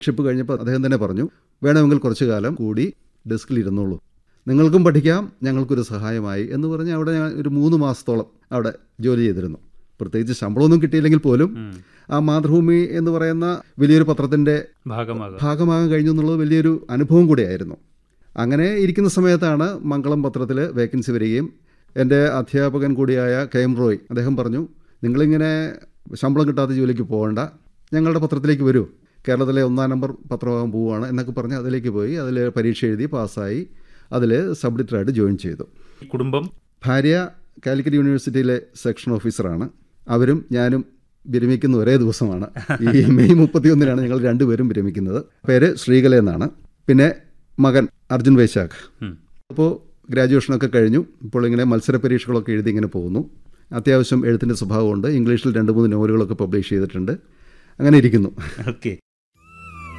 Ship കഴിഞ്ഞപ്പോൾ അദ്ദേഹം തന്നെ പറഞ്ഞു വേണമെങ്കിൽ കുറച്ചു കാലം കൂടി ഡെസ്കിൽ ഇരുന്നോളൂ നിങ്ങൾക്കും പഠിക്കാം ഞങ്ങൾക്കൊരു സഹായമായി എന്ന് പറഞ്ഞ് അവിടെ ഞാൻ ഒരു മൂന്ന് മാസത്തോളം അവിടെ ജോലി ചെയ്തിരുന്നു പ്രത്യേകിച്ച് ശമ്പളമൊന്നും കിട്ടിയില്ലെങ്കിൽ പോലും ഉം. ആ മാതൃഭൂമി എന്ന് പറയുന്ന വലിയൊരു പത്രത്തിൻ്റെ ഭാഗമാകാം ഭാഗമാകാൻ കഴിഞ്ഞു എന്നുള്ളത് വലിയൊരു അനുഭവം കൂടിയായിരുന്നു അങ്ങനെ ഇരിക്കുന്ന സമയത്താണ് മംഗളം പത്രത്തിൽ വേക്കൻസി വരികയും എൻ്റെ അധ്യാപകൻ കൂടിയായ കെ എം റോയ് അദ്ദേഹം പറഞ്ഞു നിങ്ങളിങ്ങനെ ശമ്പളം കിട്ടാത്ത ജോലിക്ക് പോകണ്ട ഞങ്ങളുടെ പത്രത്തിലേക്ക് വരൂ കേരളത്തിലെ ഒന്നാം നമ്പർ പത്രമാകാൻ പോവുകയാണ് എന്നൊക്കെ പറഞ്ഞ് അതിലേക്ക് പോയി അതിൽ പരീക്ഷ എഴുതി പാസ്സായി അതിൽ സബ് എഡിറ്ററായിട്ട് ജോയിൻ ചെയ്തു കുടുംബം ഭാര്യ കാലിക്കറ്റ് യൂണിവേഴ്സിറ്റിയിലെ സെക്ഷൻ ഓഫീസറാണ് അവരും ഞാനും വിരമിക്കുന്ന ഒരേ ദിവസമാണ് ഈ മെയ് മുപ്പത്തിയൊന്നിനാണ് ഞങ്ങൾ രണ്ടുപേരും വിരമിക്കുന്നത് പേര് ശ്രീകല എന്നാണ് പിന്നെ മകൻ അർജുൻ വൈശാഖ് ഉം. അപ്പോൾ ഗ്രാജുവേഷനൊക്കെ കഴിഞ്ഞു ഇപ്പോൾ ഇങ്ങനെ മത്സര പരീക്ഷകളൊക്കെ എഴുതി ഇങ്ങനെ പോകുന്നു അത്യാവശ്യം എഴുത്തിൻ്റെ സ്വഭാവമുണ്ട് ഇംഗ്ലീഷിൽ രണ്ട് മൂന്ന് നോവലുകളൊക്കെ പബ്ലിഷ് ചെയ്തിട്ടുണ്ട് അങ്ങനെ ഇരിക്കുന്നു ഓക്കെ